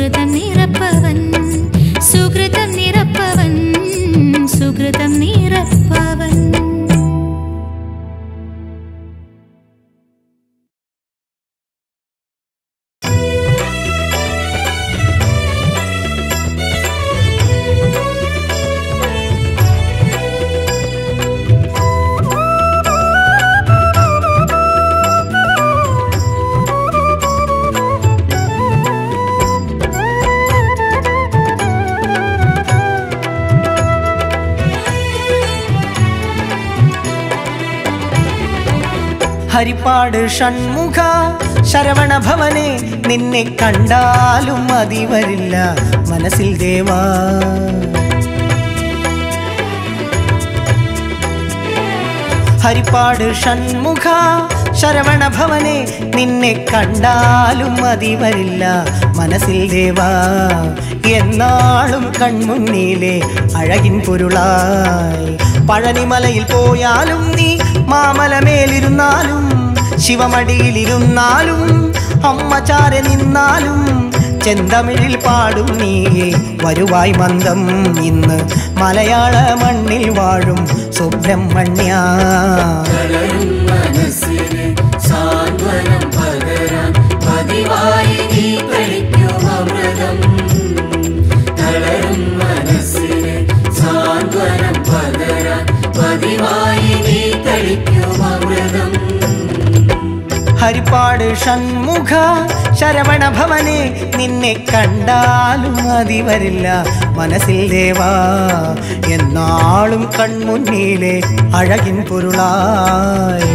സുഹൃതം നിറപ്പവൻ സുഹൃതം നിറപ്പവൻ സുഹൃതം നിറപ്പവൻ ഹരിപ്പാട് ഷൺമുഖ ശരവണ ഭവനെ നിന്നെ കണ്ടാലും മതി വരില്ല മനസ്സിൽ ദേവാ ഹരിപ്പാട് ഷൺമുഖ ശരവണ ഭവനെ നിന്നെ കണ്ടാലും മതി വരില്ല മനസ്സിൽ ദേവാ എന്നാളും കൺമുന്നിലെ അഴകിൻ പൊരുളായി പഴനിമലയിൽ പോയാലും നീ മാമലമേലിരുന്നാലും ശിവമടിയിലിരുന്നാലും അമ്മ ചാരെ നിന്നാലും ചെന്തമിഴിൽ പാടും നീയെ വരുവായി മന്ദം ഇന്ന് മലയാള മണ്ണിൽ വാഴും സുബ്രഹ്മണ്യ തളരും മനസ്സിന് സാന്ത്വനം പകരാൻ പതിവായി നീ കഴിക്കും അമൃതം തളരും മനസ്സിന് സാന്ത്വനം പകരാൻ പതിവായി നീ കഴിക്കും അമൃതം ഹരിപ്പാട് ഷൺമുഖ ശരവണ ഭവനെ നിന്നെ കണ്ടാലും മതി വരില്ല മനസ്സിൽ ദേവാ എന്നാളും കൺമുന്നിലെ അഴകിൻ പൊരുളായി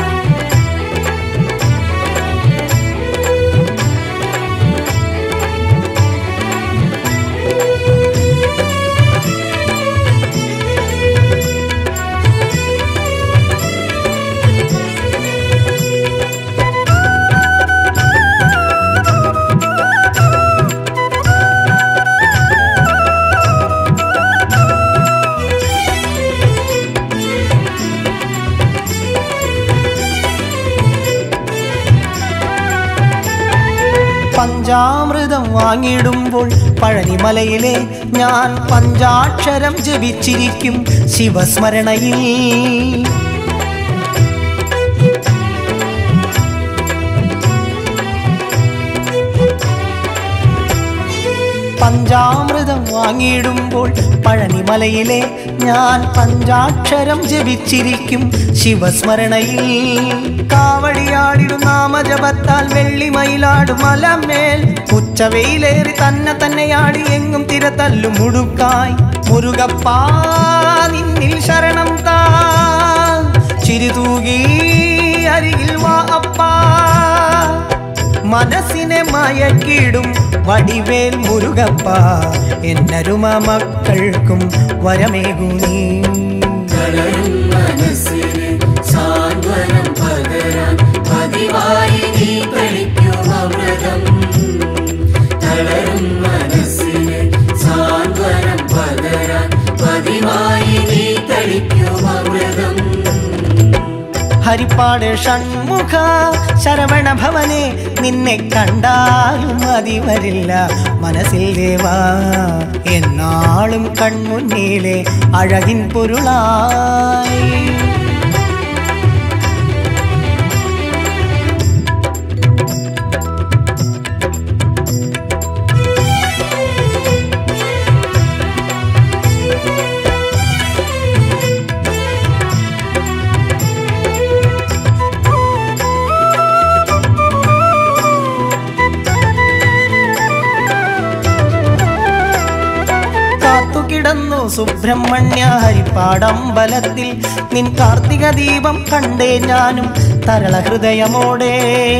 പഞ്ചാമൃതം വാങ്ങിടുമ്പോൾ പഴനിമലയിലെ ഞാൻ പഞ്ചാക്ഷരം ജപിച്ചിരിക്കും ശിവസ്മരണയിൽ പഞ്ചാമൃതം വാങ്ങിയിടുമ്പോൾ പഴനിമലയിലെ ഞാൻ പഞ്ചാക്ഷരം ജപിച്ചിരിക്കും ശിവസ്മരണയിൽ കാവടിയാടിടും നാമജപത്താൽ വെള്ളിമയിലാടും മലമേൽ ഉച്ചവെയിലേറി തന്നെ തന്നെയാടി എങ്ങും തിരതല്ലും മുടുക്കായി മുരുകപ്പാ നിന്നിൽ ശരണം താ ചിരിതൂകി അരികിൽ വാ അപ്പാ മനസ്സിനെ മയക്കിടും വടിവേൽ മുരുകപ്പ എന്നരുമ മക്കൾക്കും വരമേകു നീ തളരും മനസ്സിന് സാന്ത്വനം പകരാൻ പതിവായി നീ കഴിക്കും അമൃതം തളരും മനസ്സിന് സാന്ത്വനം പകരാൻ പതിവായി നീ കഴിക്കും അമൃതം ഹരിപ്പാട് ഷൺമുഖ ശരവണ ഭവനെ നിന്നെ കണ്ടാലും മതി വരില്ല മനസ്സിൽ ദേവാ എന്നാളും കൺമുന്നിലെ അഴകിൻ പൊരുളായി കാത്തുകിടന്നു സുബ്രഹ്മണ്യ ഹരിപ്പാടമ്പലത്തിൽ നിൻ കാർത്തിക ദീപം കണ്ടേ ഞാനും തരള ഹൃദയമോടെ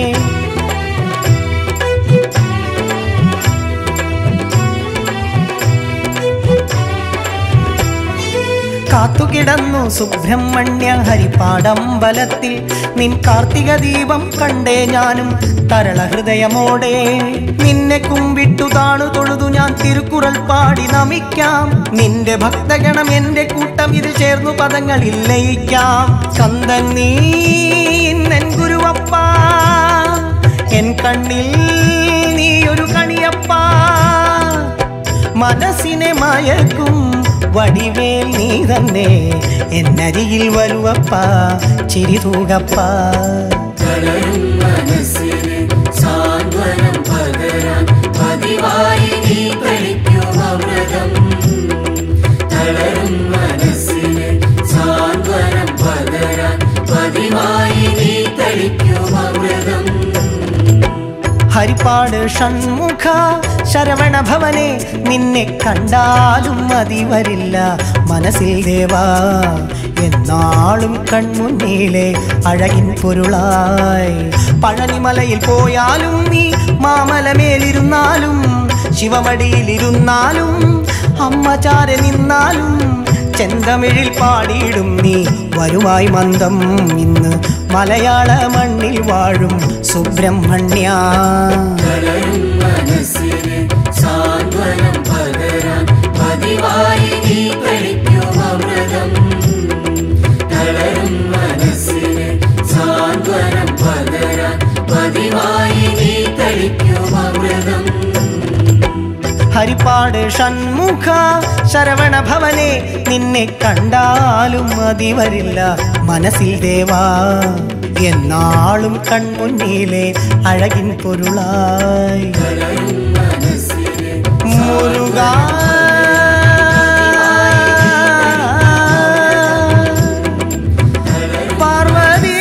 കാത്തുകിടന്നു സുബ്രഹ്മണ്യ ഹരിപ്പാടമ്പലത്തിൽ നിൻ കാർത്തിക ദീപം കണ്ടേ ഞാനും തരള ഹൃദയമോടെ നിന്നെ കുമ്പിട്ടു താണു തൊഴുതു ഞാൻ തിരുക്കുറൽ പാടി നമിക്കാം നിന്റെ ഭക്തഗണം എന്റെ കൂട്ടം ഇത് ചേർന്നു പദങ്ങളിൽ ലയിക്കാം കന്തൻ നീ എൻ ഗുരുവപ്പ എൻ കണ്ണിൽ നീ ഒരു കണിയപ്പ മനസ്സിനെ മയക്കും വടിവേൽ നീ തന്നെ എന്നരികിൽ വരുവപ്പ ചിരി തൂകപ്പ തളരും മനസ്സിന് സാന്ത്വനം പകരാൻ പതിവായി നീ കഴിക്കും അമൃതം തളരും മനസ്സിന് സാന്ത്വനം പകരാൻ പതിവായി നീ കഴിക്കും അമൃതം ഹരിപ്പാട് ഷൺമുഖ ശരവണ ഭവനെ നിന്നെ കണ്ടാലും മതി വരില്ല മനസ്സിൽ ദേവാ എന്നാളും കൺമുന്നിലെ അഴകിൻ പൊരുളായി പഴനിമലയിൽ പോയാലും നീ മാമലമേലിരുന്നാലും ശിവമടിയിലിരുന്നാലും അമ്മ ചാരെ നിന്നാലും ചെന്തമിഴിൽ പാടിയിടും നീ വരുമായി മന്ദം ഇന്ന് മലയാള മണ്ണിൽ വാഴും സുബ്രഹ്മണ്യ തളരും മനസ്സിന് സാന്ത്വനം പകരാൻ പതിവായി നീ കഴിക്കും അമൃതം തളരും മനസ്സിന് സാന്ത്വനം പകരാൻ പതിവായി നീ കഴിക്കും അമൃതം ഹരിപ്പാട് ഷൺമുഖ ശരവണ ഭവനെ നിന്നെ കണ്ടാലും മതി വരില്ല മനസ്സിൽ ദേവാ എന്നാളും കൺമുന്നിലെ അഴകിൻ പൊരുളായി തളരും മനസ്സിന് മുരുക പാർവതി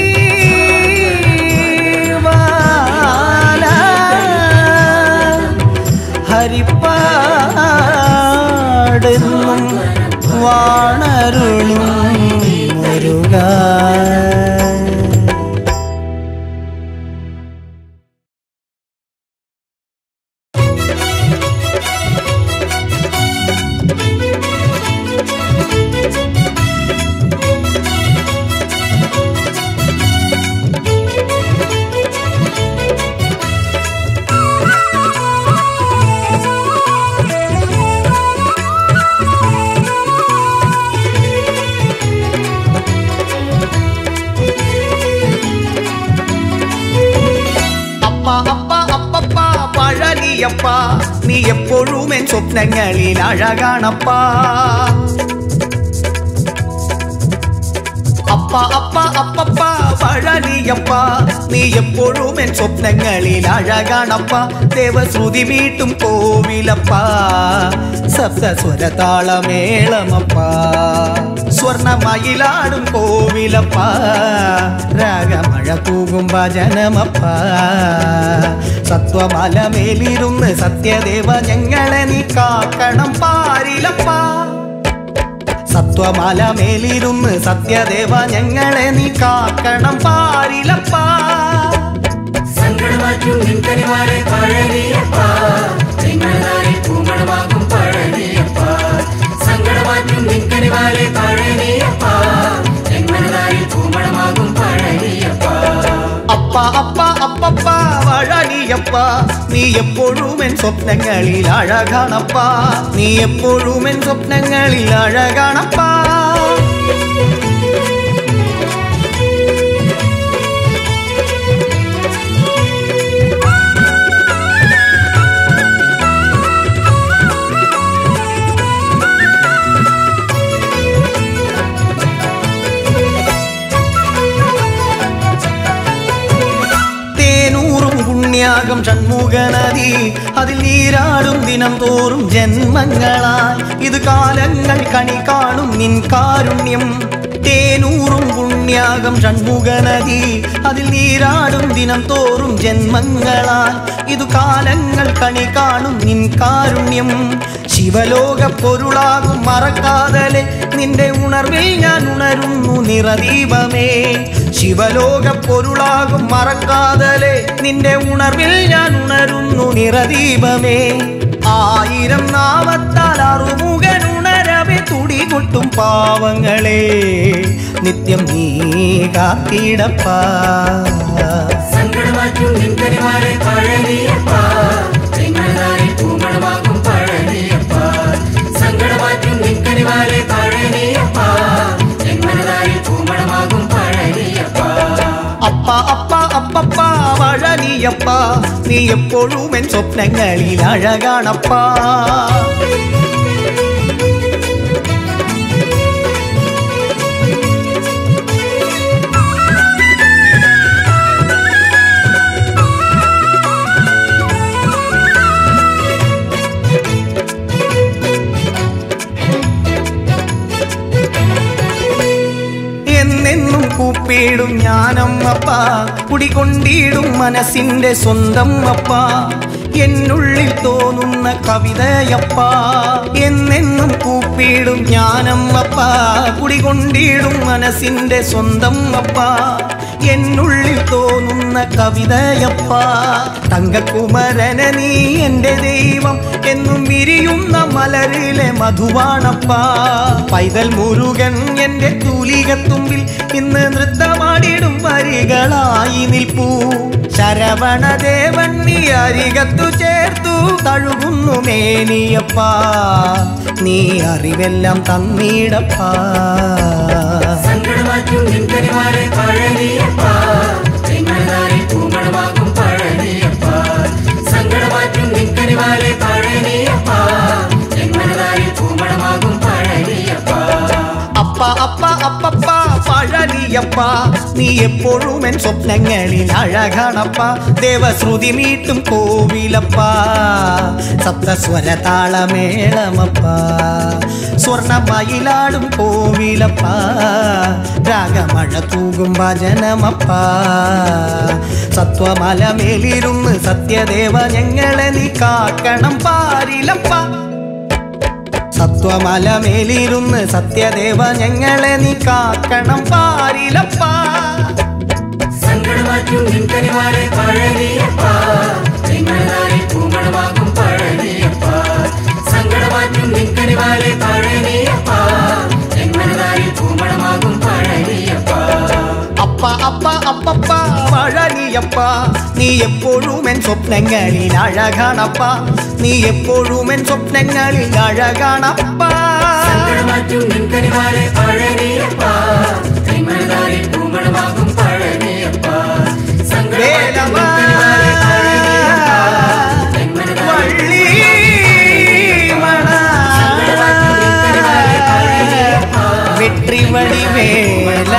വാല ഹരിപ്പാടെന്നും വാണരുളും മുരുക അപ്പ അപ്പ അപ്പപ്പ പഴനിയപ്പ നീ എപ്പോഴും എൻ സ്വപ്നങ്ങളിൽ അഴകാണപ്പ അപ്പ അപ്പ അപ്പപ്പ പഴനിയപ്പ നീ എപ്പോഴും എൻ സ്വപ്നങ്ങളിൽ അഴകാണപ്പ ദേവശ്രുതി വീട്ടും കോവിലപ്പ സപ്തസ്വരതാളമേളമപ്പ സ്വർണമയിലാടും കോവിലപ്പ രാഗമഴ തൂകും ഭജനമപ്പ സത്വമലമേലിരുന്ന് സത്യദേവ ഞങ്ങളെ നീ കാക്കണം പാരിലപ്പ സത്വമല മേലിരുന്ന് സത്യദേവ ഞങ്ങളെ നീ കാക്കണം പാരിലപ്പ സങ്കടമാറ്റും നിൻകനിവാരെ പഴനിയപ്പ നിങ്ങളായി പൂമണമാകും പഴനിയപ്പ സങ്കടമാറ്റും നിൻകനിവാരെ പഴനിയപ്പ നിങ്ങളായി പൂമണമാകും പഴനിയപ്പ അപ്പ അപ്പ അപ്പപ്പ വഴനിയപ്പ നീ എപ്പോഴും എൻ സ്വപ്നങ്ങളിൽ അഴകാണപ്പ നീ എപ്പോഴും എൻ സ്വപ്നങ്ങളിൽ അഴകാണപ്പ തേനൂറും പുണ്യാകം ഷൺമുഖനദി അതിൽ നീരാടും ദിനം തോറും ജന്മങ്ങളായി ഇത് കാലങ്ങൾ കണി കാണും നിൻ കാരുണ്യം തേനൂറും പുണ്യാകം ഷൺമുഖനദി അതിൽ നീരാടും ദിനം തോറും ജന്മങ്ങളായി ഇത് കാലങ്ങൾ കണി കാണും നിൻ കാരുണ്യം ശിവലോക പൊരുളാകും മറക്കാതലെ നിന്റെ ഉണർവിൽ ഞാൻ ഉണരുന്നു നിറദീപമേ ശിവലോക പൊരുളാകും മറക്കാതലെ നിന്റെ ഉണർവിൽ ഞാൻ ഉണരുന്നു നിറദീപമേ ആയിരം നാമത്താൽ അറുമുഖൻ ഉണരവെ തുടികൊട്ടും പാവങ്ങളെ നിത്യം നീ കാത്തിടപ്പ സങ്കടമാറ്റും നിൻകനിവാരെ പഴനിയപ്പ നിങ്ങളായി പൂമണമാകും പഴനിയപ്പ സങ്കടമാറ്റും നിൻകനിവാരെ പഴനിയപ്പ നിങ്ങളായി പൂമണമാകും പഴനിയപ്പ അപ്പ അപ്പ അപ്പപ്പ പഴനിയപ്പ നീ എപ്പോഴും എൻ സ്വപ്നങ്ങളിൽ അഴകാണപ്പാ എന്നെന്നും കൂപ്പിടും ഞാനമ്മപ്പ കുടികൊണ്ടിടും മനസ്സിന്റെ സ്വന്തം അപ്പ എന്നുള്ളിൽ തോന്നുന്ന കവിതയപ്പ എന്നെന്നും കൂപ്പിടും ഞാനമ്മപ്പ കുടികൊണ്ടിടും മനസ്സിന്റെ സ്വന്തം അപ്പ എന്നുള്ളിൽ തോന്നുന്ന കവിതയപ്പ തങ്കക്കുമരന നീ എന്റെ ദൈവം എന്നും വിരിയുന്ന മലരിലെ മധുവാണപ്പ പൈതൽ മുരുകൻ എന്റെ തൂലികത്തുമ്പിൽ ഇന്ന് നൃത്തമാടിടും വരികളായി നിൽപ്പൂ ശരവണദേവൻ നീ അരികത്തു ചേർത്തു തഴുകുന്നു മേനിയപ്പ നീ അറിവെല്ലാം തന്നീടപ്പാ സങ്കടമാറ്റും നിൻകനിമാരെ പഴനിയപ്പ നിങ്ങളതായി പൂമണമാകും പഴനിയപ്പ സങ്കടമാറ്റും നിൻകനിമാരെ പഴനിയപ്പ നിങ്ങളതായി പൂമണമാകും പഴനിയപ്പ അപ്പ അപ്പ അപ്പപ്പ പഴനിയപ്പ നീ എപ്പോഴും എൻ സ്വപ്നങ്ങളിൽ അഴകണപ്പ ദേവശ്രുതി മീട്ടും കോവിലപ്പ സപ്തസ്വര താളമേളമപ്പ സ്വർണമയിലാടും കോവിലപ്പ രാഗമഴ തൂകും ഭജനമപ്പ സത്വമലമേലിരുന്ന് സത്യദേവ ഞങ്ങളെ നീ കാക്കണം പാരിലപ്പ സത്വമലമേലിരുന്ന് സത്യദേവ ഞങ്ങളെ നീ കാക്കണം പാരിലപ്പ സങ്കടമാറ്റും നിൻകനിമാരെ പഴനിയപ്പ നിങ്ങളതായി പൂമണമാകും പഴനിയപ്പ സങ്കടമാറ്റും നിൻകനിമാരെ പഴനിയപ്പ നിങ്ങളതായി പൂമണമാകും പഴനിയപ്പ അപ്പ അപ്പ അപ്പപ്പ പഴനിയപ്പ നീ എപ്പോഴും എൻ സ്വപ്നങ്ങളിൽ അഴകാണപ്പ നീ എപ്പോഴും എൻ സ്വപ്നങ്ങളിൽ അഴകാണപ്പ സങ്കടമാറ്റും നിൻകനിമാരെ പഴനിയപ്പ നിങ്ങളതായി പൂമണമാകും പഴനിയപ്പ സങ്കടമാറ്റും നിൻകനിമാരെ പഴനിയപ്പ നിങ്ങളതായി വള്ളി മണ വെற்றி വടിവേല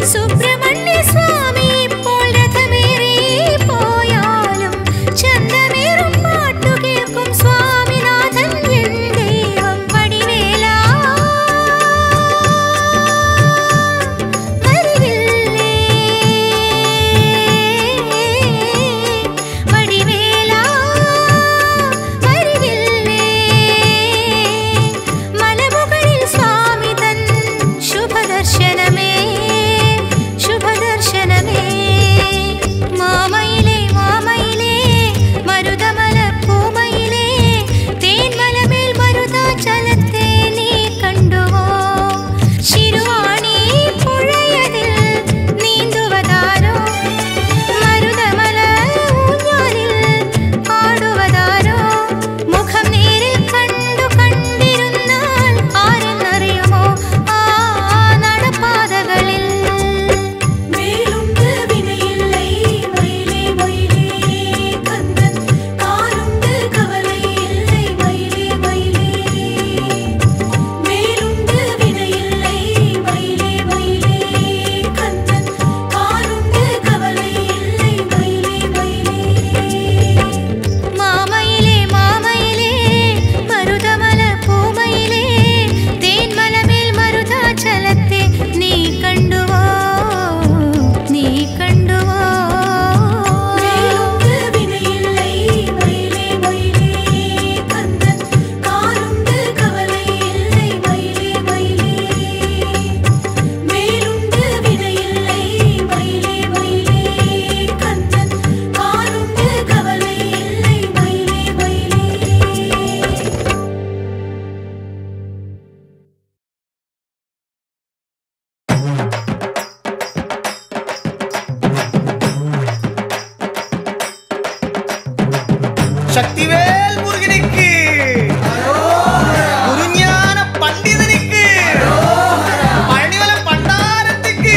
സുബ്രഹ്മണ്യ സ്വാമി ഇപ്പോൾ രഥമേറി പോയാലും ചന്തമേറും പാട്ടു കേൾക്കും സ്വാമിനാഥൻ എൻ ദൈവം വടിവേല വരികില്ലേ വടിവേല വരികില്ലേ മലമുകളിൽ സ്വാമി തൻ ശുഭദർശനമേ ശുഭദർശനമേ മാമയിലേ മാമയിലേ മരുതമല പൂമയിലേ തേന്മലമേൽ മരുതാചലത്തെ നീ കണ്ടുവോ ശിരുവാണി പുഴയതിൽ നീന്തുവതാരോ മരുതമല ഊഞ്ഞാലിൽ ആടുവതാരോ മുഖം നേരിൽ കണ്ടു കണ്ടിരുന്നാൽ ആരെന്നറിയുമോ ആ നടപ്പാതകളിൽ மேலுண்டு வினையில்லை மயிலே மயிலே கந்தன் காலுண்டு கவலை இல்லை மயிலே மயிலே மேலுண்டு வினையில்லை மயிலே மயிலே கந்தன் காலுண்டு கவலை இல்லை மயிலே மயிலே മാമയിലേ മാമയിലേ മരുതമല പൂമയിലേ തേന്മലമേൽ മരുതാചലത്തെ നീ കണ്ടുവോ നീ കണ്ടുവോ மேலுண்டு வினையில்லை மயிலே மயிலே கந்தன் காலுண்டு கவலை இல்லை மயிலே மயிலே மேலுண்டு வினையில்லை மயிலே மயிலே கந்தன் காலுண்டு கவலை இல்லை மயிலே மயிலே ശക്തിവേൽ മുരുകനിക്ക് ഗുരുஞான പണ്ഡിതനിക്ക് പഴനിമല പണ്ടാരത്തിക്ക്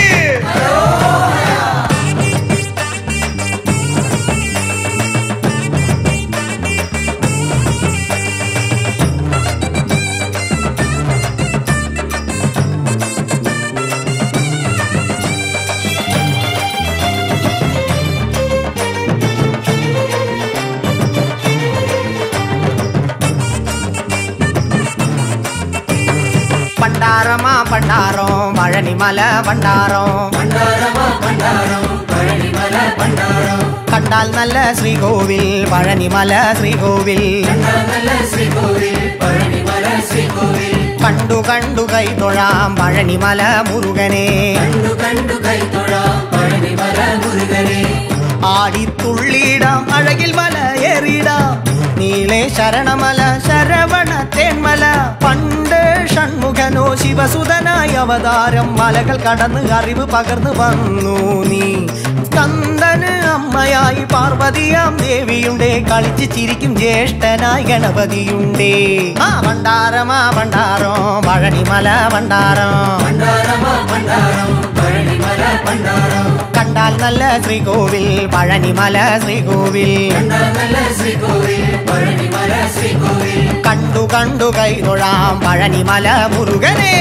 പണ്ടാരമാ പണ്ടാരോ പഴനിമല പണ്ടാരോ പണ്ടാരമാ പണ്ടാരം പഴനിമല പണ്ടാരം കണ്ടാൽ നല്ല ശ്രീകോവിൽ പഴനിമല ശ്രീകോവിൽ കണ്ടാൽ നല്ല ശ്രീകോവിൽ പഴനിമല ശ്രീകോവിൽ കണ്ടു കണ്ടു കൈ തൊഴാം പഴനിമല മുരുകനെ കണ്ടു കണ്ടു കൈത്തൊഴാം പഴനിമല മുരുകനെ ആടിത്തുള്ളിടാം അഴകിൽ മല ഏറിടാം നീളെ ശരണമല ശരവണ തേന്മല പണ്ട് ഷൺമുഖനോ ശിവസുതനായി അവതാരം മലകൾ കടന്ന് അറിവ് പകർന്നു വന്നു നീ സ്കന്ദന് അമ്മയായി പാർവതിയാം ദേവിയുണ്ടേ കളിച്ച് ചിരിക്കും ജ്യേഷ്ഠനായി ഗണപതിയുണ്ടേ ആ ഭണ്ഡാരമാ ഭണ്ഡാരോ പഴനിമല ഭണ്ഡാരോ പണ്ടാരമാ പണ്ടാരം പഴനിമല പണ്ടാരം കണ്ടാൽ നല്ല ശ്രീകോവിൽ പഴനിമല ശ്രീകോവിൽ കണ്ടാൽ നല്ല ശ്രീകോവിൽ പഴനിമല ശ്രീകോവിൽ കണ്ടു കണ്ടു കൈ തൊഴാം പഴനിമല മുരുകനെ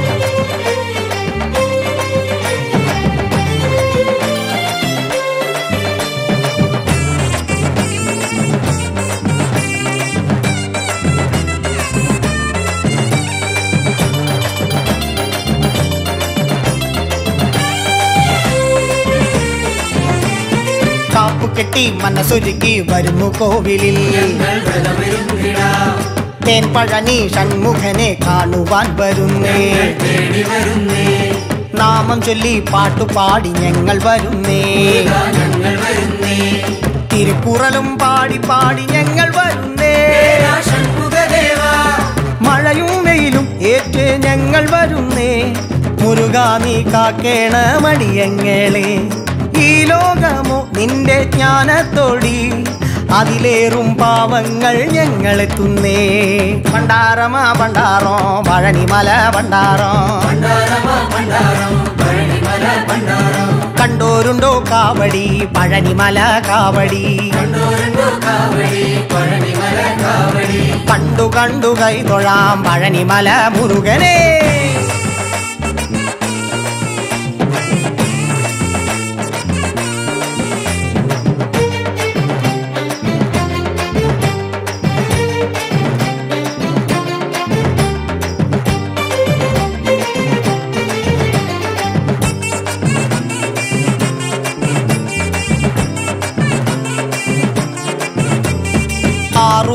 കാപ്പു കെട്ടി മനസ്സൊരുക്കി വരുന്നു കോവിലിൽ ഞങ്ങൾ വ്രതമിരുന്നിടാം തേൻ പഴനി ഷൺമുഖനെ കാണുവാൻ വരുന്നേ തേടി വരുന്നേ നാമം ചൊല്ലി പാട്ടുപാടി ഞങ്ങൾ വരുന്നേ ഇതാ ഞങ്ങൾ വരുന്നേ തിരുക്കുറലും പാടി പാടി ഞങ്ങൾ വരുന്നേ ദേവാ ഷൺമുഖദേവാ മഴയും വെയിലും ഏറ്റ് ഞങ്ങൾ വരുന്നേ മുരുകാ നീ കാക്കേണ മടിയങ്ങളെ ഈ ലോകമോ നിന്റെ ജ്ഞാനത്തോടി അതിലേറും പാവങ്ങൾ ഞങ്ങളെത്തുന്നേ പണ്ടാരമാ പണ്ടാറോ പഴനിമല പണ്ടാറോ പണ്ടാരമാ പണ്ടാരം പഴനിമല പണ്ടാരം കണ്ടോരുണ്ടോ കാവടി പഴനിമല കാവടി കണ്ടോരണ്ടോ കാവടി പഴനിമല കാവടി കണ്ടു കണ്ടു കൈ തൊഴാം പഴനിമല മുരുകനെ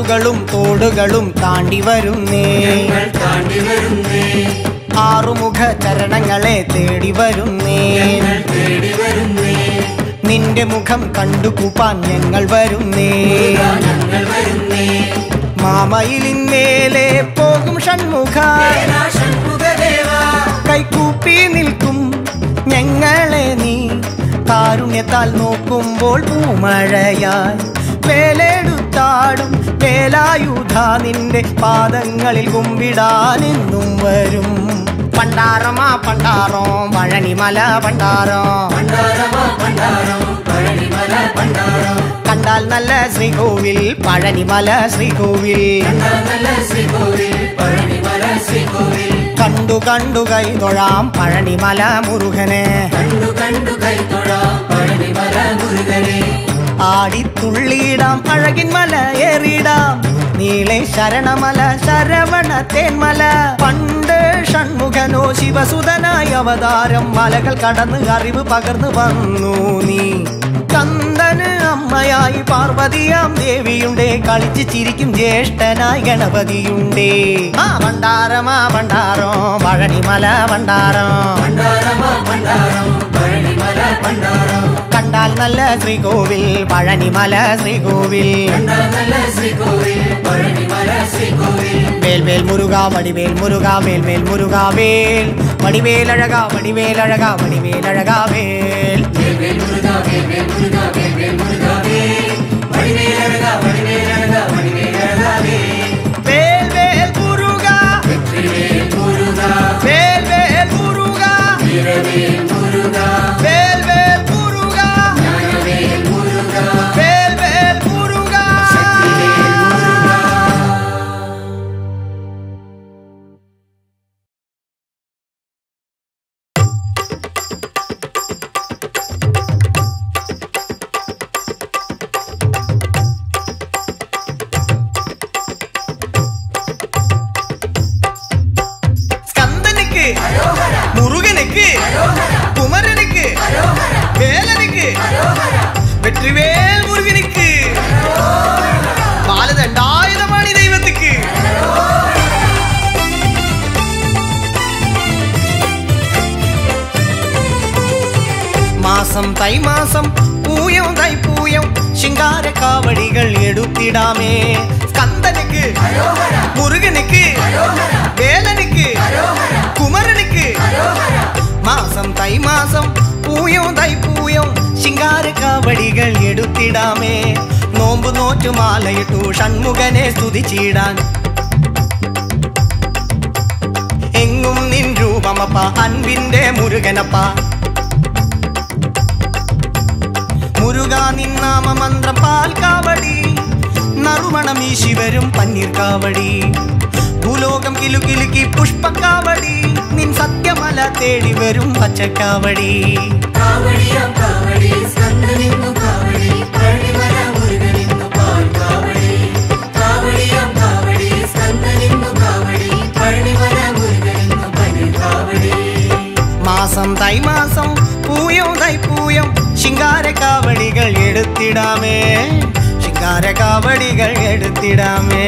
കാടുകളും തോടുകളും താണ്ടി വരുന്നേ ഞങ്ങൾ താണ്ടി വരുന്നേ ആറുമുഖ ചരണങ്ങളെ തേടി വരുന്നേ ഞങ്ങൾ തേടി വരുന്നേ നിന്റെ മുഖം കണ്ടു കൂപ്പാൻ ഞങ്ങൾ വരുന്നേ മുരുകാ ഞങ്ങൾ വരുന്നേ മാമയിലിന്മേലെ പോകും ഷൺമുഖ ദേവാ ഷൺമുഖദേവാ കൈകൂപ്പി നിൽക്കും ഞങ്ങളെ നീ കാരുണ്യത്താൽ നോക്കുമ്പോൾ പൂമഴയായി വേലെടുത്താടും വേലായുധ നിന്റെ പാദങ്ങളിൽ കുമ്പിടാനെന്നും വരും പണ്ടാറമാ പണ്ടാറോ പഴനിമല പണ്ടാറോ പണ്ടാരമാ പണ്ടാരം പഴനിമല പണ്ടാരം കണ്ടാൽ നല്ല ശ്രീകോവിൽ പഴനിമല ശ്രീകോവിൽ കണ്ടാൽ നല്ല ശ്രീകോവിൽ പഴനിമല ശ്രീകോവിൽ കണ്ടു കണ്ടു കൈ തൊഴാം പഴനിമല മുരുകനെ കണ്ടു കണ്ടു കൈത്തൊഴാം പഴനിമല മുരുകനെ ആടിത്തുള്ളിയിടാം അഴകിൻ മല ഏറിടാം നീളെ ശരണമല ശരവണ തേന്മല പണ്ട് ഷൺമുഖനോ ശിവസുതനായ അവതാരം മലകൾ കടന്ന് അറിവ് പകർന്നു വന്നു നീ കന്ദന് അമ്മയായി പാർവതിയാം ദേവിയുണ്ടേ കളിച്ച് ചിരിക്കും ജ്യേഷ്ഠനായി ഗണപതിയുണ്ടേ ആ ഭണ്ഡാരമാ ഭണ്ഡാരോ പഴനിമല ഭണ്ഡാരം പണ്ടാരമാ പണ്ടാരം പഴനിമല പണ്ടാരം കണ്ടാൽ നല്ല ശ്രീകോവിൽ പഴനിമല ശ്രീകോവിൽ കണ്ടാൽ നല്ല ശ്രീകോവിൽ പഴനിമല ശ്രീകോവിൽ വേൽ വേൽ മുരുക വടിവേൽ മുരുക വേൽ വേൽ മുരുക വേൽ വടിവേൽ അഴക വടിവേൽ അഴക വടിവേൽ അഴക വേൽ വേൽ മുരുക വേൽ വേൽ മുരുക വേൽ വേൽ മുരുക വേൽ വടിവേലഴക വടിവേലഴക വടിവേലഴക വേൽ വേൽ വേൽ മുരുക വെற்றிവേൽ മുരുക വേൽ വേൽ മുരുക വീരവേൽ മുരുക വേൽ വേൽ മുരുക ജ്ഞാനവേൽ മുരുക വേൽ വേൽ മുരുക ശക്തിവേൽ മുരുക സ്കന്ദനുക്ക് മുരുകനുക്ക് കുമരനുക്ക് വേലനുക്ക് വെற்றிவேல் முருகனுக்கு பாலதண்டாயுதமானி தெய்வத்துக்கு மாசம் தை மாசம் பூயம் தை பூயம் சிங்கார காவடிகள் எடுத்திடாமே ஸ்கந்தனுக்கு முருகனுக்கு வேலனுக்கு குமரனுக்கு மாசம் தை மாசம் പൂയം തൈ പൂയം ശിങ്കാര കാവടികൾ എടുത്തിടാമേ നോമ്പ് നോറ്റു മാലയിട്ടു ഷൺമുഖനെ സ്തുതിച്ചിടാൻ എങ്ങും നിൻ രൂപമപ്പ അൻപിന്റെ മുരുകനപ്പ മുരുക നിന്നാമ മന്ത്രം പാൽ കാവടി നറുമണം ഈ ശിവരും പന്നീർ കാവടി ഭൂലോകം കിലുകിലുക്കി പുഷ്പക്കാവടി നിൻ സത്യമല തേടി വരും പച്ചക്കാവടി കാവടിയാം കാവടി സ്കന്ദനിന്നു കാവടി പഴനിമല മുരുകനിന്നു പാൽ കാവടി കാവടിയാം കാവടി സ്കന്ദനിന്നു കാവടി പഴനിമല മുരുകനിന്നു പനി കാവടി മാസം തൈ മാസം പൂയം തൈ പൂയം ശിങ്കാര കാവടികൾ എടുത്തിടാമേ ശിങ്കാര കാവടികൾ എടുത്തിടാമേ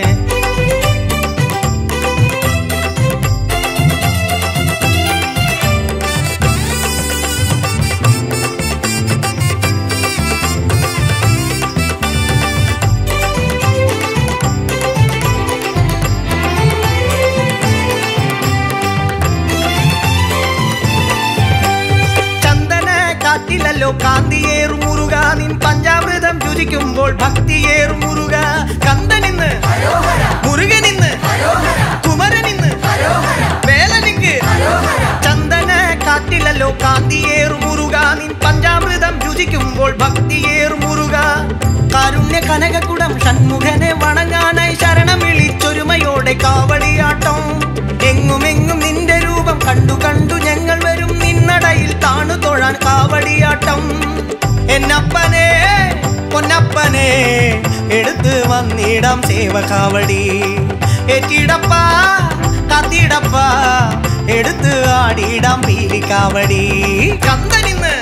ചന്ദന കാറ്റിലല്ലോ കാന്തിയേറും മുറുക നിൻ പഞ്ചാമൃതം രുചിക്കുമ്പോൾ ഭക്തിയേറും മുറുക കന്ദനിന്ന് മുരുകനിന്ന് കുമരനിന്ന് വേലനിക്ക് ചന്ദന കാറ്റിലല്ലോ കാന്തിയേറും മുറുക നിൻ പഞ്ചാമൃതം രുചിക്കുമ്പോൾ ഭക്തിയേറും മുറുക കാരുണ്യ കനകക്കുടം ഷൺമുഖനെ വണങ്ങാനായി ശരണം വിളിച്ചൊരുമയോടെ കാവടിയാട്ടം എങ്ങും എങ്ങും നിന്റെ രൂപം കണ്ടു കണ്ടു ഞങ്ങൾ വരും നിന്നടയിൽ താണു തൊഴാൻ കാവടിയാട്ടം എന്നപ്പനെ പൊന്നപ്പനെ എടുത്ത് വന്നിടാം സേവ കാവടി ഏറ്റിടപ്പ കത്തിടപ്പ എടുത്ത് ആടിയിടാം പീലിക്കാവടി കന്തനിന്ന്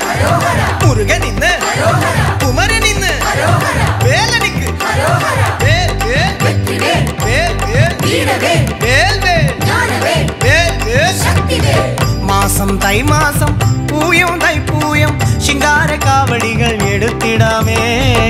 മുരുകനിന്ന് കുമരനിന്ന് വേലനിക്ക് വേൽ, വേൽ, കാവടികൾ എടുത്തിടാമേ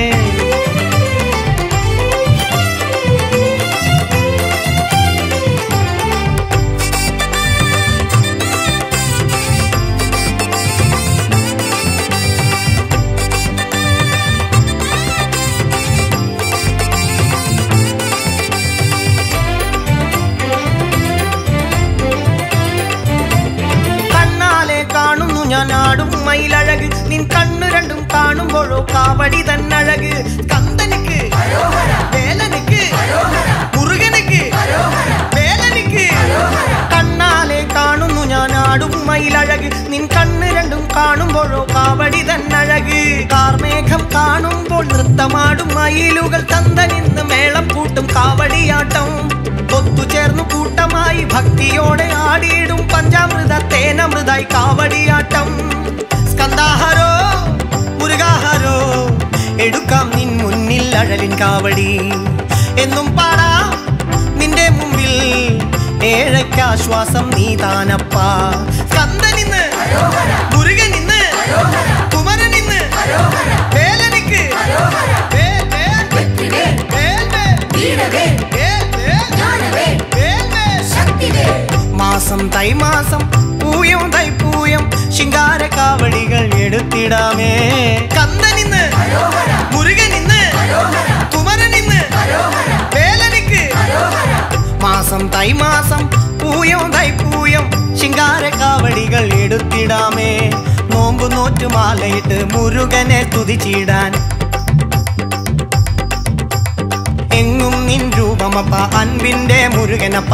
കണ്ണാലെ കാണുന്നു ഞാൻ ആടും മയിലഴക് നിൻ കണ്ണു രണ്ടും കാണുമ്പോഴോ കാവടി തന്നഴക് കന്തനിക്ക് വേലനിക്ക് മുരുകനിക്ക് വേലനിക്ക് കണ്ണാലെ കാണുന്നു ഞാൻ ആടും മയിലഴക് നിൻ കണ്ണ് രണ്ടും കാണുമ്പോഴോ കാവടി തന്നഴക് കാർമേഘം കാണുമ്പോൾ നൃത്തമാടും മയിലുകൾ തന്തനിന്ന് മേളം കൂട്ടും കാവടിയാട്ടം ഒത്തുചേർന്നു കൂട്ടമായി ഭക്തിയോടെ ആടിയിടും പഞ്ചാമൃത തേനമൃതായി കാവടിയാട്ടം സ്കന്ദാഹരോ മുരുകാഹരോ എടുക്കാം നിൻ മുന്നിൽ അഴലിൻ കാവടി എന്നും പാടാം നിന്റെ മുമ്പിൽ ഏഴയ്ക്കാശ്വാസം നീ താനപ്പാ സ്കന്ദനിന്ന് മുരുകനിന്ന് കുമരനിന്ന് വേലനിക്ക് വേൽ, വേൽ, വേൽ, വേൽ, വേൽ, വേൽ, വേൽ, വേൽ, വേൽ. മാസം തൈമാസം പൂയം തൈപ്പൂയം ശിങ്കാര കാവടികൾ എടുത്തിടാമേ കന്തനിന്ന് മുരുകനിന്ന് കുമരനിന്ന് വേലനിക്ക് മാസം തൈമാസം പൂയം തൈപ്പൂയം ശിങ്കാര കാവടികൾ എടുത്തിടാമേ നോമ്പു നോറ്റുമാലയിട്ട് മുരുകനെ തുതിച്ചിടാൻ എങ്ങും നിൻ രൂപമപ്പ അൻപിന്റെ മുരുകനപ്പ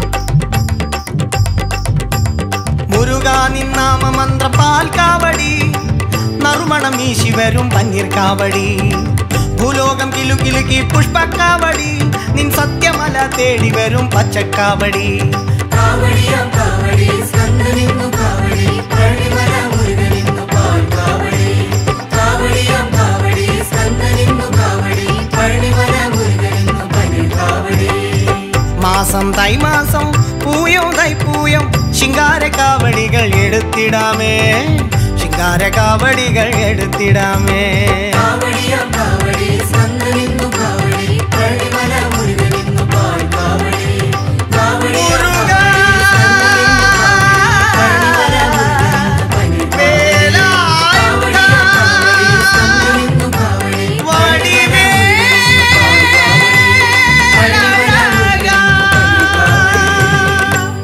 മുരുക നിന്നാമ മന്ത്ര പാൽ കാവടി നറുമണം ഈ ശിവരും പന്നീർ കാവടി ഭൂലോകം കിലുകിലുക്കി പുഷ്പക്കാവടി നിൻ സത്യമല തേടി വരും പച്ചക്കാവടി കാവടിയാം കാവടി സ്കന്ദനിന്നു കാവടി പഴനിമല മുരുകനിന്നു പാൽ കാവടി കാവടിയാം കാവടി സ്കന്ദനിന്നു കാവടി പഴനിമല മുരുകനിന്നു പനി കാവടി മാസം തൈമാസം പൂയം തൈപ്പൂയം ശിങ്കാര കാവടികൾ എടുത്തിടാമേ ശിങ്കാര കാവടികൾ എടുത്തിടാമേ കാവടിയാം കാവടി സ്കന്ദനിന്നു കാവടി പഴനിമല മുരുകനിന്നു പാൽ കാവടി കാവടിയാം മുരുക പഴനിമല മുരുകനിന്നു പനി വേലായുധ സ്കന്ദനിന്നു കാവടി വടിവേലഴകാ.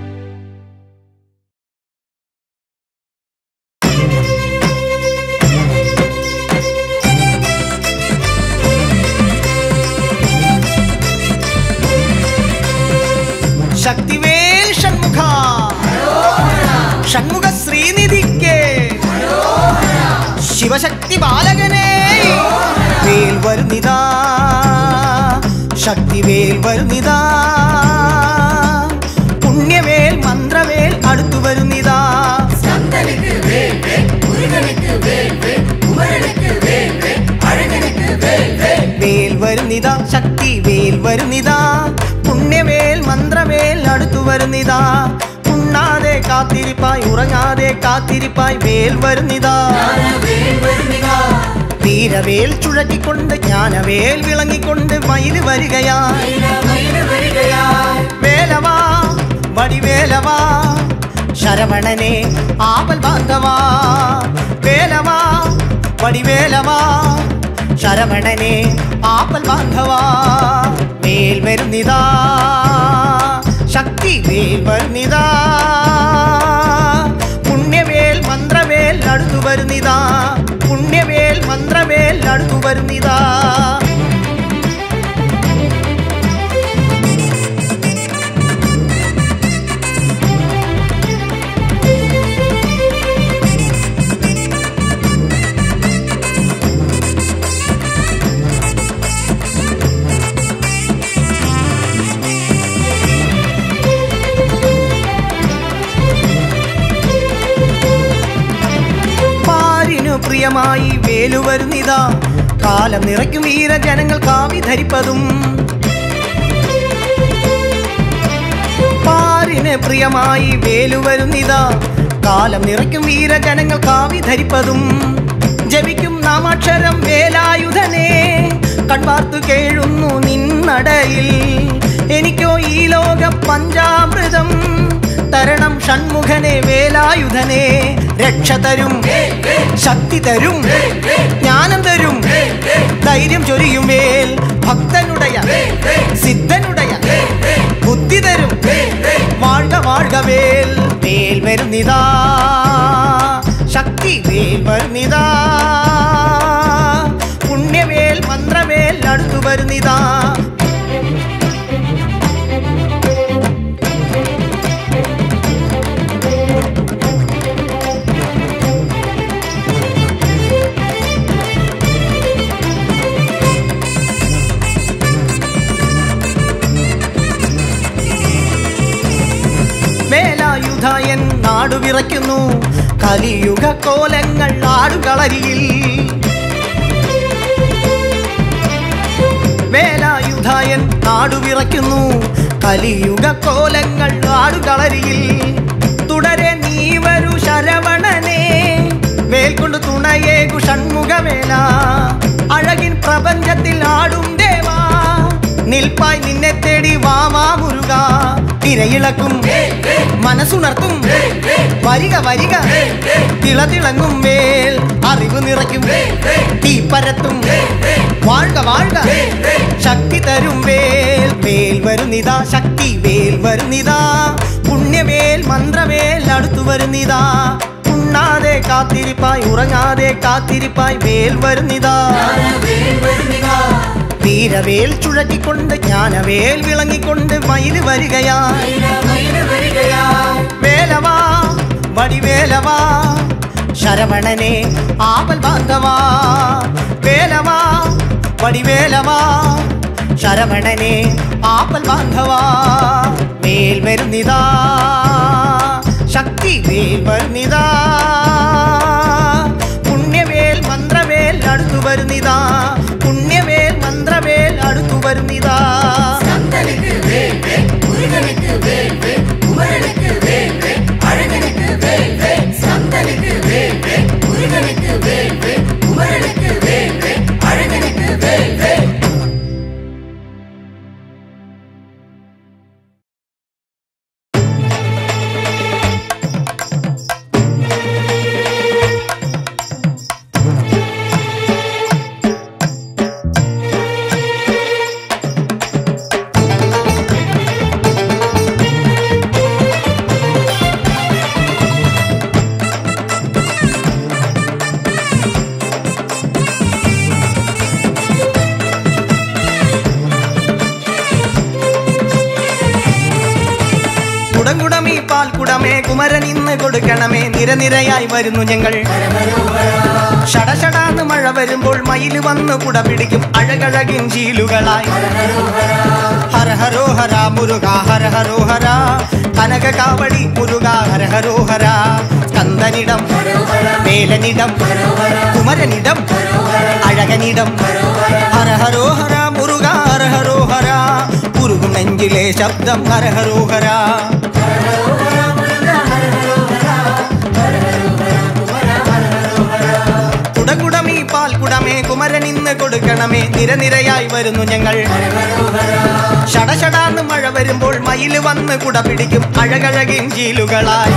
ശക്തിവേൽ ഷൺമുഖ ഷൺമുഖ ശ്രീനിധിക്ക് ശിവശക്തി ബാലകനെ വേൽ വരുന്നിതാ ശക്തിവേൽ വരുന്നിതാ പുണ്യവേൽ മന്ത്രവേൽ അടുത്തു വരുന്നിതാ സ്കന്ദനുക്ക് വേൽ വേൽ മുരുകനുക്ക് വേൽ വേൽ കുമരനുക്ക് വേൽ വേൽ അഴകനുക്ക് വേൽ വേൽ വേൽ വരുന്നിതാ ശക്തി വേൽ വരുന്നിതാ പുണ്യവേൽ മന്ത്രവേൽ അടുത്തു വരുന്നിതാ ഉണ്ണാതെ കാത്തിരിപ്പായി ഉറങ്ങാതെ കാത്തിരിപ്പായി വേൽ വരുന്നിതാ വേൽ വരുന്നിതാ വീരവേൽ ചുഴറ്റിക്കൊണ്ട് ജ്ഞാനവേൽ വിളങ്ങിക്കൊണ്ട് മയില് വരികയാ മയില് വരികയായി വേലവാ വടിവേലവാ ശരവണനെ ആപൽ ബാന്ധവാ വേലവാ വടിവേലവാ ശരവണനെ ആപൽ ബാന്ധവാ വേൽ വരുന്നിതാ ശക്തി വേൽ വരുന്നിതാ പുണ്യവേൽ മന്ത്രവേൽ അടുത്തു വരുന്നിതാ പുണ്യവേൽ മന്ത്രവേൽ അടുത്തു വരുന്നിതാ പാരിനു പ്രിയമായി വേലു വരുന്നിതാ കാലം നിറയ്ക്കും വീരജനങ്ങൾ കാവി ധരിപ്പതും പാരിന് പ്രിയമായി വേലു വരുന്നിതാ കാലം നിറയ്ക്കും വീരജനങ്ങൾ കാവി ധരിപ്പതും ജപിക്കും നാമാക്ഷരം വേലായുധനെ കൺപാർത്തു കേഴുന്നു നിന്നടയിൽ എനിക്കോ ഈ ലോക പഞ്ചാമൃതം തരണം ഷൺമുഖനെ വേലായുധനെ രക്ഷ തരും ശക്തി തരും ജ്ഞാനം തരും ധൈര്യം ചൊരിയും വേൽ ഭക്തനുടയ സിദ്ധനുടയ ബുദ്ധി തരും വാഴ്ക വാഴ്ക വേൽ വേൽ വരുന്നിതാ ശക്തി വേൽ വരുന്നിതാ പുണ്യവേൽ മന്ത്രവേൽ അടുത്തു വരുന്നിതാ വേലായുധായൻ നാടു വിറയ്ക്കുന്നു കലിയുഗ കോലങ്ങൾ ആടുകളരിയിൽ വേലായുധായൻ നാടു വിറയ്ക്കുന്നു കലിയുഗ കോലങ്ങൾ ആടുകളരിയിൽ തുടരെ നീ വരൂ ശരവണനെ വേൽകൊണ്ട് തുണയേകു ഷൺമുഖവേല അഴകിൻ പ്രപഞ്ചത്തിൽ ആടും ദേവാ നിൽപ്പായി നിന്നെ തേടി വാമാ മുരുക തിരയിളക്കും മനസ്സുണർത്തും വരിക വരിക തിളതിളങ്ങും വേൽ അറിവ് നിറയ്ക്കും തീ പരത്തും വാഴ്ക വാഴ്ക ശക്തി തരും വേൽ വേൽ വരുന്നിതാ ശക്തി വേൽ വരുന്നിതാ പുണ്യവേൽ മന്ത്രവേൽ അടുത്തു വരുന്നിതാ ഉണ്ണാതെ കാത്തിരിപ്പായി ഉറങ്ങാതെ കാത്തിരിപ്പായി വേൽ വരുന്നിതാ വീരവേൽ ചുഴറ്റിക്കൊണ്ട് ജ്ഞാനവേൽ വിളങ്ങിക്കൊണ്ട് മയില് വരികയായി വേലവാ വടിവേലവാ ശരവണനെ ആപൽ ബാന്ധവാ വേലവാ വടിവേലവാ ശരവണനെ ആപൽ ബാന്ധവാ വേൽ വരുന്നിതാ ശക്തി വേൽ വരുന്നിതാ പുണ്യവേൽ മന്ത്രവേൽ അടുത്തു വരുന്നിതാ പുണ്യവേൽ മന്ത്രവേൽ അടുത്തു വരുന്നിതാ சந்தனுக்கு வேல் வேல் முருகனுக்கு வேல் வேல் குமரனுக்கு வேல் வேல் அழகனுக்கு வேல் வேல் சந்தனுக்கு வேல் வேல் முருகனுக்கு வேல் வேல் குமரனுக்கு வேல் வேல் அழகனுக்கு வேல் வேல் കുടംകുടമീ പാൽക്കുടമേ കുമരൻ ഇന്ന് കൊടുക്കണമേ നിരനിരയായി വരുന്നു ഞങ്ങൾ ഷടഷടാന്ന് മഴ വരുമ്പോൾ മയില് വന്ന് കുട പിടിക്കും അഴകഴകിൻ ചീലുകളായി ഹര ഹരോ ഹര മുരുക ഹര ഹരോ ഹര കനക കാവടി മുരുക ഹര ഹരോ ഹര സ്കന്ദനിടം വേലനിടം കുമരനിടം അഴകനിടം ഹര ഹരോ ഹര മുരുക ഹര ഹരോ ഹര ഉരുകും നെഞ്ചിലെ ശബ്ദം ഹര ഹരോ ഹര കുടകുടമീ പാൽക്കുടമേ കുമരൻ ഇന്ന് കൊടുക്കണമേ നിരനിരയായി വരുന്നു ഞങ്ങൾ ഷടഷടാന്ന് മഴ വരുമ്പോൾ മയില് വന്ന് കുട പിടിക്കും അഴകഴകിൻ ജീലുകളായി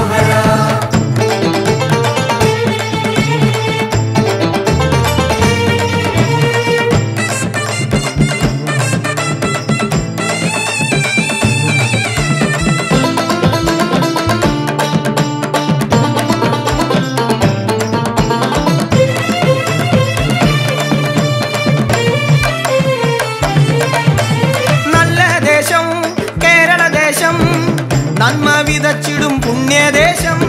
നല്ല ദേശം കേരള ദേശം നന്മ വിതച്ചിടും പുണ്യദേശം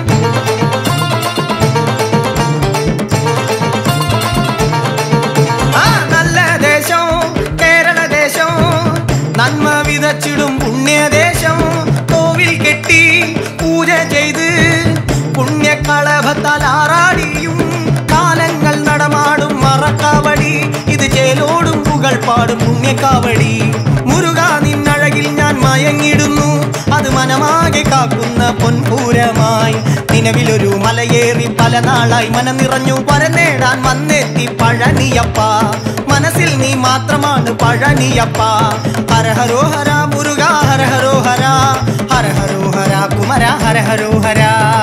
ആ നല്ല ദേശം കേരള ദേശം നന്മ വിതച്ചിടും പുണ്യദേശം കോവിൽ കെട്ടി പൂജ ചെയ്ത് പുണ്യകളഭത്താൽ ആറാടിയും കാലങ്ങൾ നടമാടും മറക്കാവടി ഇത് ചേലോടും പുകൾ പാടും പുണ്യക്കാവടി മുരുക നിന്നഴകിൽ ഞാൻ മയങ്ങിടുന്നു അത് മനമാകെ കാക്കുന്ന പൊൻപൂരമായി നിൻ നിലവിലൊരു മലയേറി പല നാളായി മനം നിറഞ്ഞു പരനേടാൻ വന്നെത്തി പഴനിയപ്പ മനസ്സിൽ നീ മാത്രമാണ് പഴനിയപ്പ ഹരഹരോ ഹര മുരുക ഹരഹരോ ഹര ഹരഹരോ ഹര കുമര ഹരഹരോ ഹര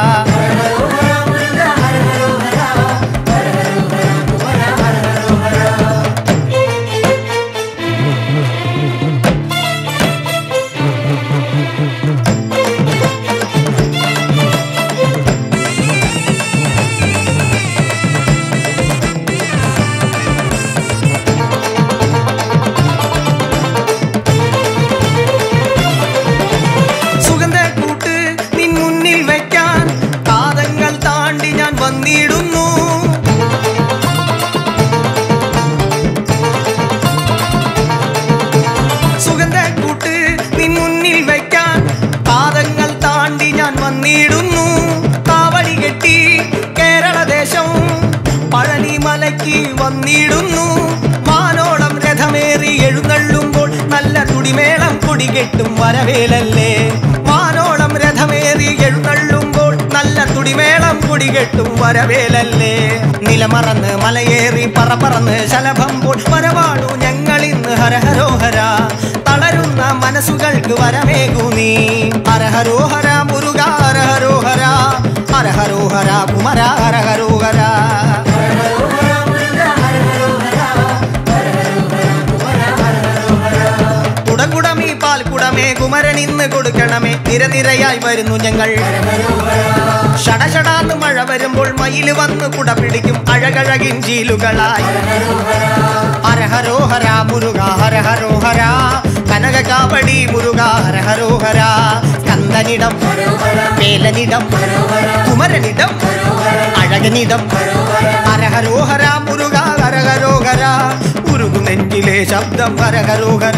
സുഗന്ധ കൂട്ട് നിൻ മുന്നിൽ വെക്കാൻ കാതങ്ങൾ താണ്ടി ഞാൻ വന്നിടുന്നു സുഗന്ധ കൂട്ട് നിൻ മുന്നിൽ വെക്കാൻ പാദങ്ങൾ താണ്ടി ഞാൻ വന്നിടുന്നു കാവടി കെട്ടി കേരളദേശം പഴനി മലയ്ക്ക് വന്നിടുന്നു മാനോളം രഥമേറി എഴുന്നള്ളുമ്പോൾ നല്ല തുടിമേളം കൊടികെട്ടും വരവേലല്ലേ മാനോളം രഥമേറി എഴുന്നള്ളുമ്പോൾ നല്ല തുടിമേളം കൊടികെട്ടും വരവേലല്ലേ നിലമറന്ന് മലയേറി പറപ്പറന്ന് ശലഭമ്പോൾ വരവാടു ഞങ്ങളിന്ന് ഹരഹരോഹര തളരുന്ന മനസ്സുകൾക്ക് വരമേകു നീ ഹരഹരോഹര മുരുക ഹരഹരോഹര ഹരഹരോഹര കുമര ഹരഹരോഹര കുടകുടമീ പാൽക്കുടമേ കുമരൻ ഇന്ന് കൊടുക്കണമേ നിരനിരയായി വരുന്നു ഞങ്ങൾ ഷടഷടാന്ന് മഴ വരുമ്പോൾ മയില് വന്ന് കുട പിടിക്കും അഴകഴകിൻ ജീലുകളായി ഹരഹരോഹര മുരുക ഹരഹരോഹര കനക കാവടി മുരുക ഹരഹരോഹര കന്ദനിടം വേലനിടം കുമരനിടം അഴകനിടം ഹരഹരോഹര മുരുക ഹരഹരോഹര ഉരുകു നെഞ്ചിലെ ശബ്ദം ഹരഹരോഹര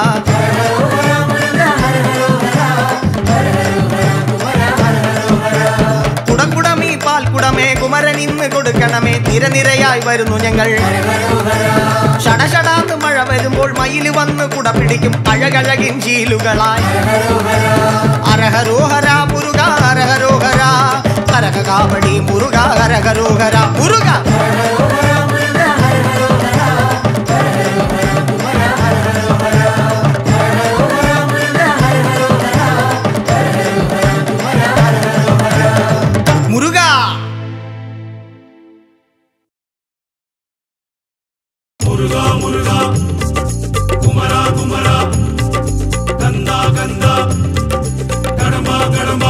കുടംകുടമീ പാൽക്കുടമേ കുമരൻ ഇന്ന് കൊടുക്കണമേ നിരനിരയായി വരുന്നു ഞങ്ങൾ ഷടഷടാന്ന് മഴ വരുമ്പോൾ മയില് വന്ന് കുട പിടിക്കും അഴകഴകിൻ ചീലുകളായി അരഹരോഹര മുരുക ഹരഹരോഹര കരക കാവടി മുരുക ഹരഹരോഹര മുരുക മുരുക മുരുക മുരുക കുമര കുമര കന്ദ കന്ദ കടമ കടമ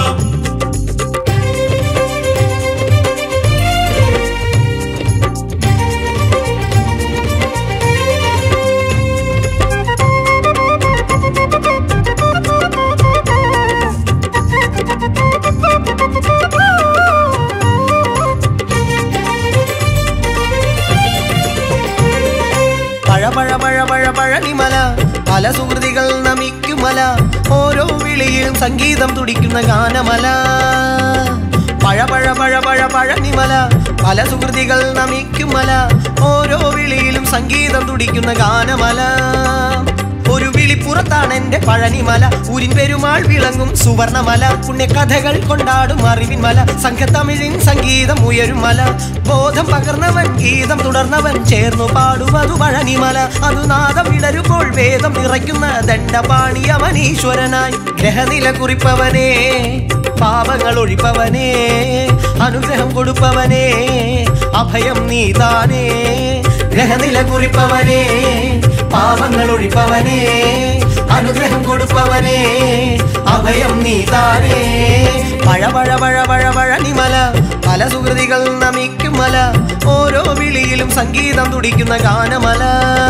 പഴ പഴ പഴ പഴ പഴനിമല പല സുഹൃതികൾ നമിക്കുമല ഓരോ വിളിയിലും സംഗീതം തുടിക്കുന്ന ഗാനമല പഴ പഴ പഴ പഴ പഴനിമല പല സുഹൃതികൾ നമിക്കുമല ഓരോ വിളിയിലും സംഗീതം തുടിക്കുന്ന ഗാനമല ഒരു വിളിപ്പുറത്താണ് എന്റെ പഴനിമല ഊരിൻ പെരുമാൾ വിളങ്ങും സുവർണമല പുണ്യകഥകൾ കൊണ്ടാടും അറിവിൻ മല സംഘത്തമിഴിൻ സംഗീതം ഉയരും മല ബോധം പകർന്നവൻ ഗീതം തുടർന്നവൻ ചേർന്നു പാടുമതു പഴനിമല അതു നാദം ഇടരുമ്പോൾ വേദം നിറയ്ക്കുന്ന ദണ്ഡപാണിയവൻ ഈശ്വരനായി ഗ്രഹനില കുറിപ്പവനേ പാപങ്ങൾ ഒഴിപ്പവനേ അനുഗ്രഹം കൊടുപ്പവനേ അഭയം നീതാനേ ഗ്രഹനില കുറിപ്പവനേ പാപങ്ങൾ ഒഴിപ്പവനേ അനുഗ്രഹം കൊടുപ്പവനേ അഭയം നീതാനേ പഴ പഴ പഴ പഴ പഴനിമല പല സുഹൃതികൾ നമിക്കും മല ഓരോ വിളിയിലും സംഗീതം തുടിക്കുന്ന ഗാനമല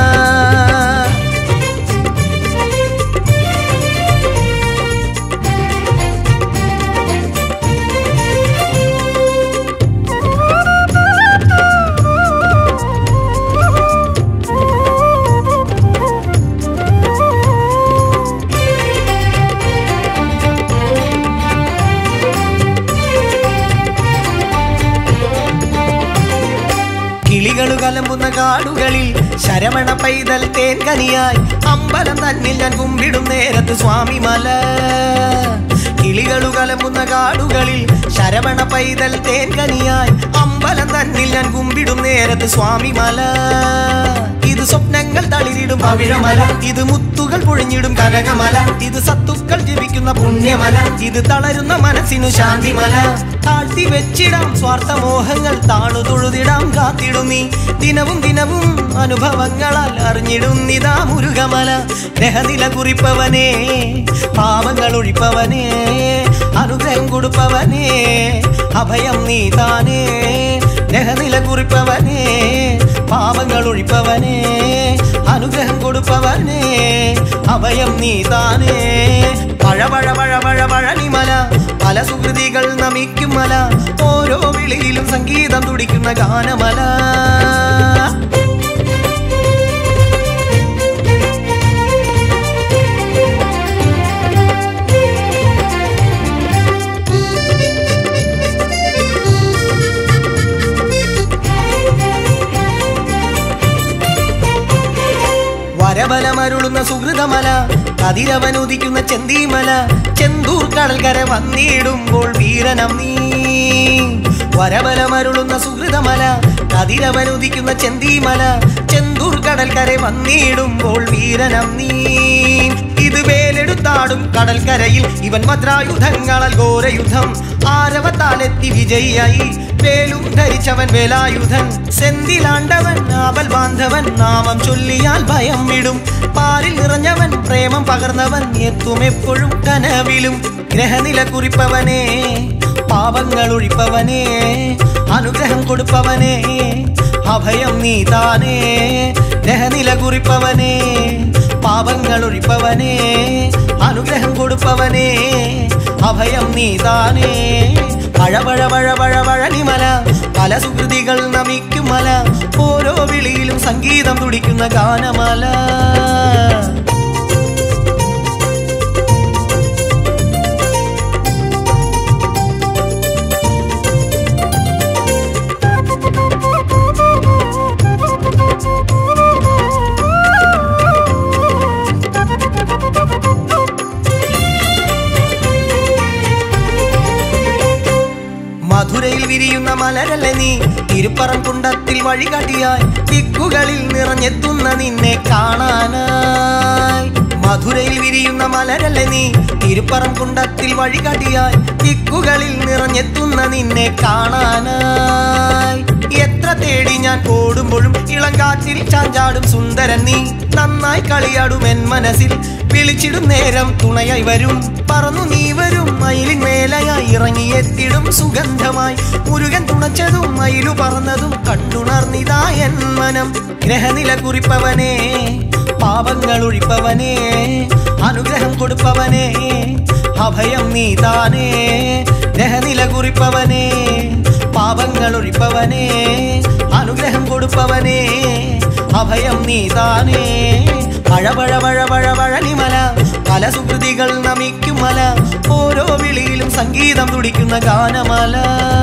കിളികളു കലമ്പുന്ന കാടുകളിൽ ശരവണ പൈതൽ തേൻകനിയായി അമ്പലം തന്നിൽ ഞാൻ കുമ്പിടും നേരത്ത് സ്വാമിമല കിളികളു കലമുന്ന കാടുകളിൽ ശരവണ പൈതൽ തേൻകനിയായി അമ്പലം തന്നിൽ ഞാൻ കുമ്പിടും നേരത്ത് സ്വാമിമല ഇത് സ്വപ്നങ്ങൾ തളിരിടും പവിഴമല ഇത് മുത്തുകൾ പൊഴിഞ്ഞിടും കനകമല ഇത് സത്തുക്കൾ ജപിക്കുന്ന പുണ്യമല ഇത് തളരുന്ന മനസ്സിനു ശാന്തിമല താഴ്ത്തി വെച്ചിടാം സ്വാർത്ഥ മോഹങ്ങൾ താണു തൊഴുതിടാം കാത്തിടും നീ ദിനവും ദിനവും അനുഭവങ്ങളാൽ അറിഞ്ഞിടുന്നിതാ മുരുകമല ഗ്രഹനില കുറിപ്പവനേ പാവങ്ങൾ ഒഴിപ്പവനേ അനുഗ്രഹം കൊടുപ്പവനേ അഭയം നീ താനേ ഗ്രഹനില കുറിപ്പവനേ പാവങ്ങൾ ഒഴിപ്പവനേ അനുഗ്രഹം കൊടുപ്പവനേ അഭയം നീ താനേ പഴ പഴ പഴ പഴ പഴനിമല പല സുഹൃതികൾ നമിക്കും മല ഓരോ വിളിയിലും സംഗീതം തുടിക്കുന്ന ഗാനമല വരബലമരുളുന്ന സുഹൃതമല കതിരവനുദിക്കുന്ന ചെന്തീമല ചെന്തൂർ കടൽക്കര വന്നിടുമ്പോൾ വീരനം നീ വരബലമരുളുന്ന സുഹൃതമല കതിരവനുദിക്കുന്ന ചെന്തീമല ചെന്തൂർ കടൽക്കര വന്നിടുമ്പോൾ വീരനം നീ ഇത് വേലെടുത്താടും കടൽക്കരയിൽ ഇവൻ ഭദ്രായുധങ്ങളാൽ ഘോരയുദ്ധം ആരവത്താലെത്തി വിജയിയായി വേലും ധരിച്ചവൻ വേലായുധൻ സെന്തിലാണ്ടവൻ ആവൽ ബാന്ധവൻ നാമം ചൊല്ലിയാൽ ഭയം വിടും പാലിൽ നിറഞ്ഞവൻ പ്രേമം പകർന്നവൻ എത്തും എപ്പോഴും കനവിലും ഗ്രഹനില കുറിപ്പവനേ പാപങ്ങൾ ഒഴിപ്പവനേ അനുഗ്രഹം കൊടുപ്പവനേ അഭയം നീ താനേ ഗ്രഹനില കുറിപ്പവനേ പാപങ്ങൾ ഒഴിപ്പവനേ അനുഗ്രഹം കൊടുപ്പവനേ അഭയം നീ താനേ പഴപഴ പഴ പഴ പഴനിമല പല സുഹൃതികൾ നമിക്കും മല ഓരോ വിളിയിലും സംഗീതം തുടിക്കുന്ന ഗാനമല മധുരയിൽ വിരിയുന്ന മലരല്ലേ നീ തിരുപ്പറം കുണ്ടത്തിൽ വഴികാട്ടിയായി ദിക്കുകളിൽ നിറഞ്ഞെത്തുന്ന നിന്നെ കാണാനായി മധുരയിൽ വിരിയുന്ന മലരല്ലേ നീ തിരുപ്പറം കുണ്ടത്തിൽ വഴികാട്ടിയായി ദിക്കുകളിൽ നിറഞ്ഞെത്തുന്ന നിന്നെ കാണാനായി എത്ര തേടി ഞാൻ ഓടുമ്പോഴും ഇളം കാറ്റിൽ ചാഞ്ചാടും സുന്ദരൻ നീ നന്നായി കളിയാടും എൻ മനസ്സിൽ വിളിച്ചിടും നേരം തുണയായി വരും പറന്നു നീ വരും മയിലിൻ മേലയായി ഇറങ്ങിയെത്തിടും സുഗന്ധമായി മുരുകൻ തുണച്ചതും മയിലു പറന്നതും കണ്ടുണർന്നിതാ എൻ മനം ഗ്രഹനില കുറിപ്പവനേ പാപങ്ങൾ ഒഴിപ്പവനേ അനുഗ്രഹം കൊടുപ്പവനേ അഭയം നീ താനേ ഗ്രഹനില കുറിപ്പവനേ പാപങ്ങൾ ഒഴിപ്പവനേ അനുഗ്രഹം കൊടുപ്പവനേ അഭയം നീ താനേ പഴ പഴ പഴ പഴ പഴനിമല പല സുഹൃതികൾ നമിക്കും മല ഓരോ വിളിയിലും സംഗീതം തുടിക്കുന്ന ഗാനമല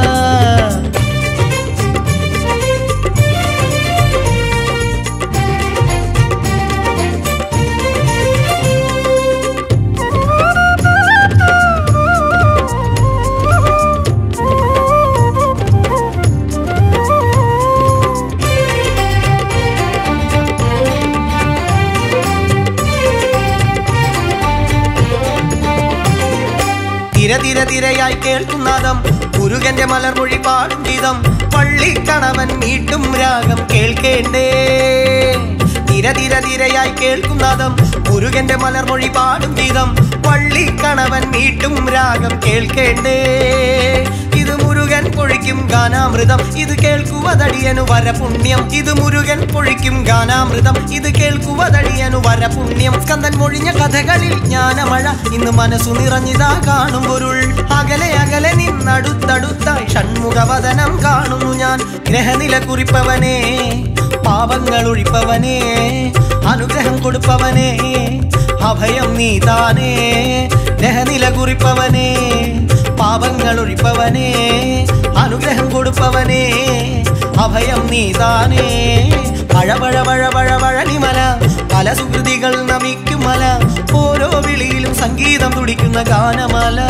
തിര തിര തിരയായി കേൾക്കുന്നതം മുരുകന്റെ മലർമൊഴി പാടും ഗീതം പള്ളിക്കണവൻ മീട്ടും രാഗം കേൾക്കേണ്ടേ തിര തിര തിരയായി കേൾക്കുന്നതം മുരുകന്റെ മലർമൊഴി പാടും ഗീതം പള്ളിക്കണവൻ മീട്ടും രാഗം കേൾക്കേണ്ടേ ഇത് മുരുകൻ പൊഴിക്കും ഗാനാമൃതം ഇത് കേൾക്കുവതടിയനു വരപുണ്യം ഇത് മുരുകൻ പൊഴിക്കും ഗാനാമൃതം ഇത് കേൾക്കുവതടിയനു വരപുണ്യം സ്കന്ദൻ മൊഴിഞ്ഞ കഥകളിൽ ജ്ഞാനമഴ ഇന്ന് മനസ്സു നിറഞ്ഞിതാ കാണും പൊരുൾ അകലെ അകലെ നിന്നടുത്തടുത്തായി ഷൺമുഖവദനം കാണുന്നു ഞാൻ ഗ്രഹനില കുറിപ്പവനേ പാപങ്ങൾ ഒഴിപ്പവനേ അനുഗ്രഹം കൊടുപ്പവനേ അഭയം നീ താനേ ഗ്രഹനില കുറിപ്പവനേ പാപങ്ങൾ ഒഴിപ്പവനേ അനുഗ്രഹം കൊടുപ്പവനേ അഭയം നീ താനേ പഴ പഴ പഴ പഴ പഴനിമല പല സുഹൃതികൾ നമിക്കും മല ഓരോ വിളിയിലും സംഗീതം തുടിക്കുന്ന ഗാനമല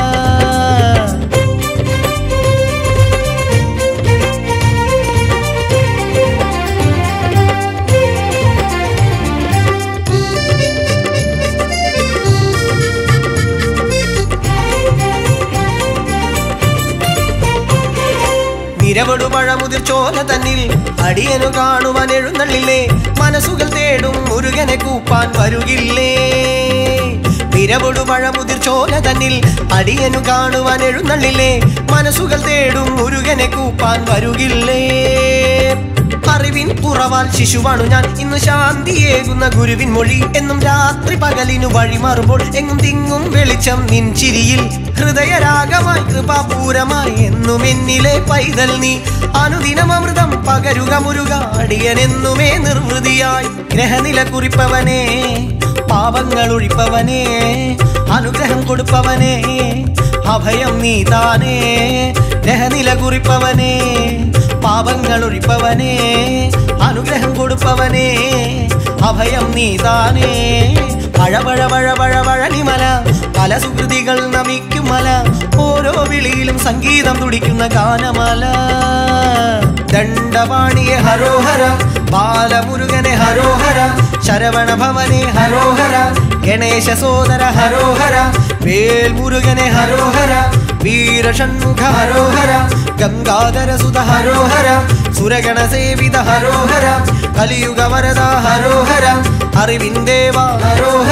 നിരവടു പഴമുതിർ ചോല തന്നിൽ അടിയനു കാണുവാൻ എഴുന്നള്ളില്ലേ മനസ്സുകൾ തേടും മുരുകനെ കൂപ്പാൻ വരുകില്ലേ നിരവടു പഴമുതിർ ചോല തന്നിൽ അടിയനു കാണുവാൻ എഴുന്നള്ളില്ലേ മനസ്സുകൾ തേടും മുരുകനെ കൂപ്പാൻ വരുകില്ലേ അറിവിൻ പുറവാൽ ശിശുവാണു ഞാൻ ഇന്ന് ശാന്തിയേകുന്ന ഗുരുവിൻ മൊഴി എന്നും രാത്രി പകലിനു വഴിമാറുമ്പോൾ എങ്ങും തിങ്ങും വെളിച്ചം നിൻ ചിരിയിൽ ഹൃദയരാഗമായി കൃപാപൂരമായി എന്നും എന്നിലെ പൈതൽ നീ അനുദിനം അമൃതം പകരുക മുരുക അടിയനെന്നുമേ നിർവൃതിയായി ഗ്രഹനില കുറിപ്പവനേ പാപങ്ങൾ ഒഴിപ്പവനേ അനുഗ്രഹം കൊടുപ്പവനേ അഭയം നീ താനേ ഗ്രഹനില കുറിപ്പവനേ പാപങ്ങൾ ഒഴിപ്പവനേ അനുഗ്രഹം കൊടുപ്പവനേ അഭയം നീ താനേ പഴപഴ പഴ പഴ പഴനിമല പല സുഹൃതികൾ നമിക്കും മല ഓരോ വിളിയിലും സംഗീതം തുടിക്കുന്ന ഗാനമല ദണ്ഡപാണിയെ ഹരോഹര ബാലമുരുകനെ ഹരോഹര ശരവണ ഭവനെ ഹരോഹര ഗണേശ സോദര ഹരോഹര വേൽമുരുകനെ ഹരോഹര വീരഷൺമുഖ ഹരോഹര ഗംഗാധര സുത ഹരോഹര സുരഗണ സേവിത ഹരോഹര കലിയുഗ വരദ ഹരോഹര അറിവിന്ദേവ ഹരോഹര